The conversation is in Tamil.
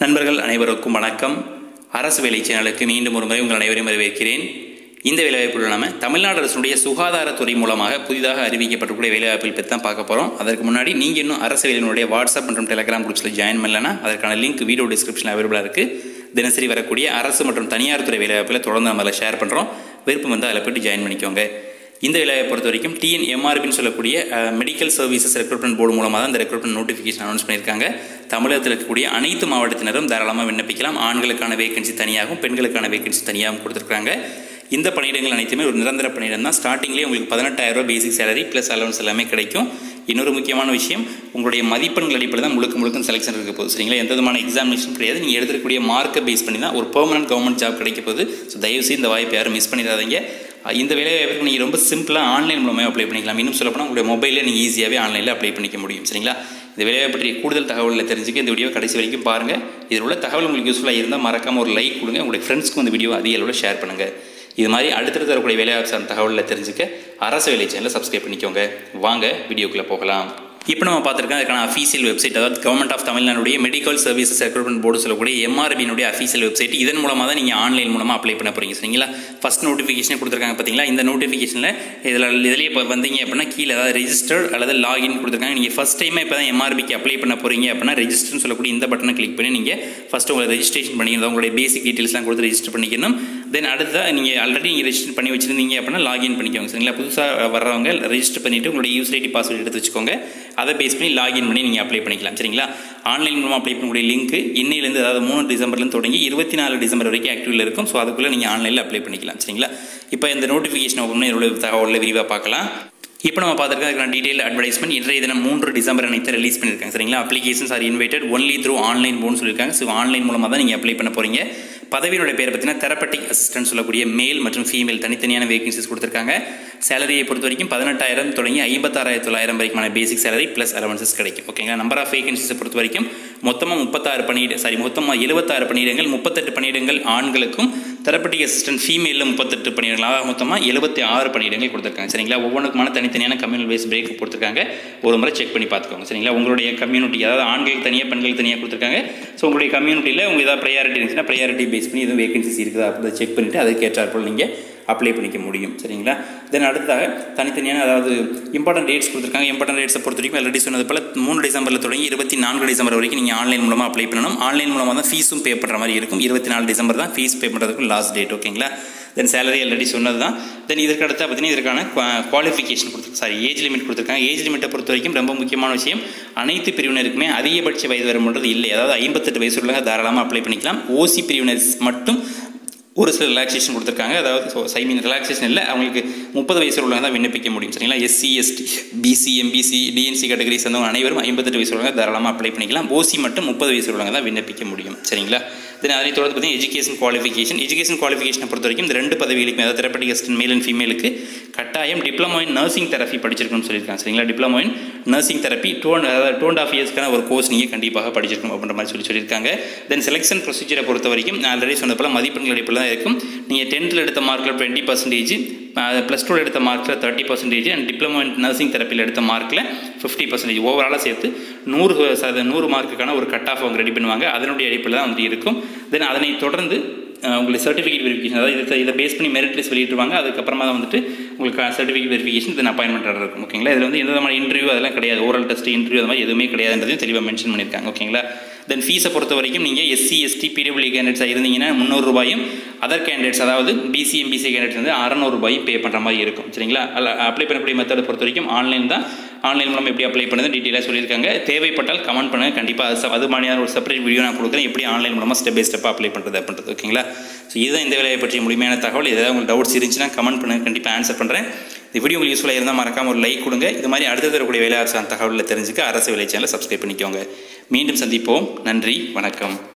நண்பர்கள் அனைவருக்கும் வணக்கம் அரசு வேலை சேனலுக்கு மீண்டும் ஒரு முறை உங்கள் அனைவரையும் வரவேற்கிறேன் இந்த வேலைவாய்ப்பு நம்ம தமிழ்நாடு அரசுடைய சுகாதாரத்துறை மூலமாக புதிதாக அறிவிக்கப்பட்டிருக்கூடிய வேலைவாய்ப்பில் பற்றி தான் பார்க்க போகிறோம் அதற்கு முன்னாடி நீங்கள் இன்னும் அரசு வேலையினுடைய வாட்ஸ்அப் மற்றும் டெலிகிராம் குரூப்ஸில் ஜாயின் பண்ணலன்னா அதற்கான லிங்க் வீடியோ டிஸ்கிரிப்ஷனில் அவைலபிளாக இருக்குது தினசரி வரக்கூடிய அரசு மற்றும் தனியார் துறை வேலைவாய்ப்பில் தொடர்ந்து நம்ம அதில் ஷேர் பண்ணுறோம் விருப்பம் வந்து அதில் போய்ட்டு ஜாயின் பண்ணிக்கோங்க இந்த வேலையை பொறுத்த வரைக்கும் டிஎன் எம்ஆர்பின்னு சொல்லக்கூடிய மெடிக்கல் சர்வீசஸ் ரெக்ரூட்மெண்ட் போர்டு மூலமாக தான் இந்த ரெக்ரூட்மெண்ட் நோட்டிஃபிகேஷன் அனௌன்ஸ் பண்ணியிருக்காங்க தமிழகத்தில் இருக்கக்கூடிய அனைத்து மாவட்டத்தினரும் தாராளமாக விண்ணப்பிக்கலாம் ஆண்களுக்கான வேகன்சி தனியாகவும் பெண்களுக்கான வேகன்சி தனியாகவும் கொடுத்துருக்காங்க இந்த பணியிடங்கள் அனைத்துமே ஒரு நிரந்தர பணியிடம் தான் ஸ்டார்டிங்லேயே உங்களுக்கு பதினெட்டாயிரம் ரூபாய் பேசிக் சேலரி ப்ளஸ் அலவன்ஸ் எல்லாமே கிடைக்கும் இன்னொரு முக்கியமான விஷயம் உங்களுடைய மதிப்பெண்கள் அடிப்படையில் தான் முழுக்க முழுக்க செலெக்ஷன் இருக்க போகுது சரிங்களா எந்த விதமான எக்ஸாமினேஷன் கிடையாது நீங்கள் எடுத்துக்கூடிய மார்க்கை பேஸ் பண்ணி தான் ஒரு பெர்மனன்ட் கவர்மெண்ட் ஜாப் கிடைக்க போகுது ஸோ தயவுசெய்து இந்த வாய்ப்பை யாரும் மிஸ் பண்ணிடாதீங்க இந்த வேலைவாய்ப்புக்கு நீங்கள் ரொம்ப சிம்பிளாக ஆன்லைன் மூலமாக அப்ளை பண்ணிக்கலாம் இன்னும் சொல்லப்போனால் உங்களுடைய மொபைலில் நீங்கள் ஈஸியாகவே ஆன்லைனில் அப்ளை பண்ணிக்க முடியும் சரிங்களா இந்த வேலையை பற்றிய கூடுதல் தகவலில் தெரிஞ்சுக்க இந்த வீடியோ கடைசி வரைக்கும் பாருங்கள் இதில் உள்ள தகவல் உங்களுக்கு யூஸ்ஃபுல்லாக இருந்தால் மறக்காமல் ஒரு லைக் கொடுங்க உங்களுடைய ஃப்ரெண்ட்ஸ்க்கு இந்த வீடியோ அதிக அளவில் ஷேர் பண்ணுங்கள் இது மாதிரி அடுத்தடுத்து வரக்கூடிய வேலைவாய்ப்பு சார்ந்த தகவலில் தெரிஞ்சுக்க அரசு வேலை சேனலை சப்ஸ்கிரைப் பண்ணிக்கோங்க வாங்க வீடியோக்குள்ளே போகலாம் இப்போ நம்ம பார்த்துருக்கோம் அதுக்கான அஃபீஷியல் வெப்சைட் அதாவது கவர்மெண்ட் ஆஃப் தமிழ்நாடுடைய மெடிக்கல் சர்வீசஸ் ரெக்ரூட்மெண்ட் போர்டு சொல்லக்கூடிய எம்ஆர்பியினுடைய அஃபீஷியல் வெப்சைட் இதன் மூலமாக தான் நீங்கள் ஆன்லைன் மூலமாக அப்ளை பண்ண போகிறீங்க சரிங்களா ஃபஸ்ட் நோட்டிஃபிகேஷன் கொடுத்துருக்காங்க பார்த்தீங்களா இந்த நோட்டிஃபிகேஷனில் இதில் இதிலேயே இப்போ வந்தீங்க அப்படின்னா கீழே அதாவது ரெஜிஸ்டர்ட் அல்லது லாகின் கொடுத்துருக்காங்க நீங்கள் ஃபஸ்ட் டைமே இப்போ தான் எம்ஆர்பிக்கு அப்ளை பண்ண போகிறீங்க அப்படின்னா ரெஜிஸ்டர்னு சொல்லக்கூடிய இந்த பட்டனை கிளிக் பண்ணி நீங்கள் ஃபஸ்ட்டு உங்களை ரெஜிஸ்ட்ரேஷன் பண்ணிக்கணும் உங்களுடைய பேசிக் டீட்டெயில்ஸ்லாம் கொடுத்து ரெஜிஸ்டர் பண்ணிக்கணும் தென் அடுத்ததாக நீங்கள் ஆல்ரெடி நீங்கள் ரெஜிஸ்டர் பண்ணி வச்சுருந்தீங்க அப்படின்னா லாகின் பண்ணிக்கோங்க சரிங்களா புதுசாக வர்றவங்க ரெஜிஸ்டர் பண்ணிவிட்டு உங்களுடைய யூசர் ஐடி பாஸ்வேர்டு எடுத்து வச்சுக்கோங்க அதை பேஸ் பண்ணி லாகின் பண்ணி நீங்கள் அப்ளை பண்ணிக்கலாம் சரிங்களா ஆன்லைன் மூலமாக அப்ளை பண்ணக்கூடிய லிங்க் இன்னையிலேருந்து அதாவது மூணு டிசம்பர்லேருந்து தொடங்கி இருபத்தி நாலு டிசம்பர் வரைக்கும் ஆக்டிவில் இருக்கும் ஸோ அதுக்குள்ளே நீங்கள் ஆன்லைனில் அப்ளை பண்ணிக்கலாம் சரிங்களா இப்போ இந்த நோட்டிஃபிகேஷன் ஓப்பன் பண்ணி இதோட தகவலில் விரிவாக பார்க்கலாம் இப்போ நம்ம பார்த்துருக்கோம் அதுக்கான டீடைல் அட்வர்டைஸ்மெண்ட் இன்றைய தினம் மூன்று டிசம்பர் அனைத்து ரிலீஸ் பண்ணியிருக்காங்க சரிங்களா applications are invited only through online போன்னு சொல்லியிருக்காங்க ஸோ ஆன்லைன் மூலமாக தான் நீங்கள் அப்ளை பண்ண போகிறீங்க பதவியினுடைய பேர் பார்த்தீங்கன்னா தெரப்பட்டிக் அசிஸ்டன்ட் சொல்லக்கூடிய மேல் மற்றும் ஃபீமேல் தனித்தனியான வேகன்சிஸ் கொடுத்துருக்காங்க சேலரியை பொறுத்த வரைக்கும் பதினெட்டாயிரம் தொடங்கி ஐம்பத்தாறாயிரத்தி தொள்ளாயிரம் வரைக்குமான பேசிக் சேலரி ப்ளஸ் அலவன்சஸ் கிடைக்கும் ஓகேங்களா நம்பர் ஆஃப் வேகன்சிஸை பொறுத்த வரைக்கும் மொத்தமாக முப்பத்தாறு பணியிட சாரி மொத்தமாக எழுபத்தாறு பணியிடங்கள் முப்பத்தெட்டு பணியிடங்கள் ஆண்களுக்கும் தெரப்பட்டிக் அசிஸ்டன்ட் ஃபீமேலில் முப்பத்தெட்டு பணியிடங்களாக மொத்தமாக எழுபத்தி ஆறு பணியிடங்கள் கொடுத்துருக்காங்க சரிங்களா ஒவ்வொன்றுக்குமான தனித்தனியான கம்யூனல் பேஸ் பிரேக் கொடுத்துருக்காங்க ஒரு முறை செக் பண்ணி பார்த்துக்கோங்க சரிங்களா உங்களுடைய கம்யூனிட்டி அதாவது ஆண்களுக்கு தனியாக பெண்களுக்கு தனியாக கொடுத்துருக்காங்க ஸோ உங்களுடைய கம்யூனிட்டியில் உங்களுக்கு ஏதாவது ப்ரையாரிட்டி இருந்துச்சுன்னா ப்ரையாரிட்டி பேஸ் பண்ணி எதுவும் வேகன்சிஸ் இருக்குதா அப்படி செக் பண்ணிவிட்டு அதுக்கு ஏற்றாற்போல் நீங்கள் அப்ளை பண்ணிக்க முடியும் சரிங்களா தென் அடுத்ததாக தனித்தனியான அதாவது இம்பார்ட்டன்ட் டேட்ஸ் கொடுத்துருக்காங்க இம்பார்ட்டன்ட் டேட்ஸை பொறுத்த வரைக்கும் ஆல்ரெடி சொன்னது போல் மூணு டிசம்பரில் தொடங்கி இருபத்தி நான்கு டிசம்பர் வரைக்கும் நீங்கள் ஆன்லைன் மூலமாக அப்ளை பண்ணணும் ஆன்லைன் மூலமாக தான் ஃபீஸும் பே பண்ணுற மாதிரி இருக்கும் இருபத்தி நாலு டிசம்பர் தான் ஃபீஸ் பே பண்ணுறதுக்கு லாஸ்ட் டேட் ஓகேங்களா தென் சேலரி ஆல்ரெடி சொன்னது தான் தென் இதற்கு அடுத்து பார்த்தீங்கன்னா இதற்கான குவாலிஃபிகேஷன் கொடுத்துருக்கு சாரி ஏஜ் லிமிட் கொடுத்துருக்காங்க ஏஜ் லிமிட்டை பொறுத்த வரைக்கும் ரொம்ப முக்கியமான விஷயம் அனைத்து பிரிவினருக்குமே அதிகபட்ச வயது வரம்புன்றது இல்லை அதாவது ஐம்பத்தெட்டு வயசு உள்ளவங்க தாராளமாக அப்ளை பண்ணிக்கலாம் ஓசி பிரிவினர்ஸ் மட்டும் ஒரு சில ரிலாக்ஸேஷன் கொடுத்துருக்காங்க அதாவது ஸோ ஐ மீன் ரிலாக்ஸேஷன் இல்லை அவங்களுக்கு முப்பது வயசு உள்ளவங்க தான் விண்ணப்பிக்க முடியும் சரிங்களா SC ST BC MBC DNC category சேர்ந்தவங்க அனைவரும் ஐம்பத்தெட்டு வயசு உள்ளவங்க தாராளமாக அப்ளை பண்ணிக்கலாம் ஓசி மட்டும் முப்பது வயசு உள்ளவங்க தான் விண்ணப்பிக்க முடியும் சரிங்களா தென் அதனை தொடர்ந்து பார்த்தீங்கன்னா எஜுகேஷன் குவாலிஃபிகேஷன் எஜுகேஷன் குவாலிஃபிகேஷனை பொறுத்த வரைக்கும் இந்த ரெண்டு பதவிகளுக்குமே அதாவது தெரப்பட்டிக் அசிஸ்டன்ட் மேல் அண்ட் ஃபீமேலுக்கு கட்டாயம் டிப்ளமோ இன் நர்சிங் தெரப்பி படிச்சிருக்கணும்னு சொல்லியிருக்காங்க சரிங்களா diploma in nursing therapy two அதாவது டூ அண்ட் ஆஃப் இயர்ஸ்க்கான ஒரு கோர்ஸ் நீங்கள் கண்டிப்பாக படிச்சிருக்கணும் அப்படின்ற மாதிரி சொல்லி சொல்லியிருக்காங்க தென் செலெக்ஷன் ப்ரொசீஜரை பொறுத்த வரைக்கும் நான் ஆல்ரெடி சொன்ன போல் மதிப்பெண்கள் அடிப்பில் தான் இருக்கும் நீங்கள் டென்த்தில் எடுத்த மார்க்கில் டுவெண்ட்டி பர்சன்டேஜ் ப்ளஸ் டூவில் எடுத்த மார்க்கில் thirty percentage and diploma in nursing தெரப்பியில் எடுத்த மார்க்கில் ஃபிஃப்டி பர்சன்டேஜ் ஓவராலாக சேர்த்து நூறு சத நூறு மார்க்குக்கான ஒரு கட் ஆஃப் அவங்க ரெடி பண்ணுவாங்க அதனுடைய அடிப்பில் தான் வந்துட்டு இருக்கும் தென் அதனை தொடர்ந்து உங்களுக்கு சர்டிஃபிகேட் வெரிஃபிகேஷன் அதாவது இதை இதை பேஸ் பண்ணி மெரிட் லிஸ்ட் வெளியிட்டுருவாங்க அதுக்கப்புறமா தான் வந்துட்டு உங்களுக்கு certificate verification then appointment order இருக்கும் ஓகேங்களா இதில் வந்து எந்த விதமான இன்டர்வியூ அதெல்லாம் கிடையாது ஓரல் டெஸ்ட் இன்டர்வியூ அது மாதிரி எதுவுமே கிடையாதுன்றதையும் தெளிவாக மென்ஷன் பண்ணியிருக்காங்க ஓகேங்களா தென் ஃபீஸை பொறுத்த வரைக்கும் நீங்கள் எஸ்சி எஸ்டி பிடபிள்யூ கேண்டிடேட்ஸாக இருந்தீங்கன்னா முந்நூறு ரூபாயும் அதர் கேண்டிடேட்ஸ் அதாவது பிசி எம்பிசி கேண்டிடேட்ஸ் வந்து அறநூறு ரூபாயும் பே பண்ணுற மாதிரி இருக்கும் சரிங்களா அல்ல அப்ளை பண்ணக்கூடிய மெத்தடை பொறுத்த வரைக்கும் ஆன்லைன் தான் ஆன்லைன் மூலம் எப்படி அப்ளை பண்ணுறது டீட்டெயிலாக சொல்லியிருக்காங்க தேவைப்பட்டால் கமெண்ட் பண்ணுங்கள் கண்டிப்பாக அது அது மாதிரியான ஒரு செப்பரேட் வீடியோ நான் கொடுக்குறேன் எப்படி ஆன்லைன் மூலமாக ஸ்டெப் பை ஸ்டெப்பாக அப்ளை பண்ணுறது அப்படின்றது ஓகேங்களா ஸோ இதுதான் இந்த வேலையை பற்றிய முழுமையான தகவல் ஏதாவது உங்களுக்கு டவுட்ஸ் இருந்துச்சுன்னா கமெண்ட் பண்ணுங்கள் கண்டிப்பாக ஆன்சர் பண்ணுறேன் இந்த வீடியோ உங்களுக்கு யூஸ்ஃபுல்லாக இருந்தால் மறக்காமல் ஒரு லைக் கொடுங்க இது மாதிரி அடுத்த தரக்கூடிய வேலை அரசாங்க தகவலில் தெரிஞ்சுக்க அரசு வேலை சேனலை சப்ஸ்கிரைப் பண்ணிக்கோங்க மீண்டும் சந்திப்போம் நன்றி வணக்கம்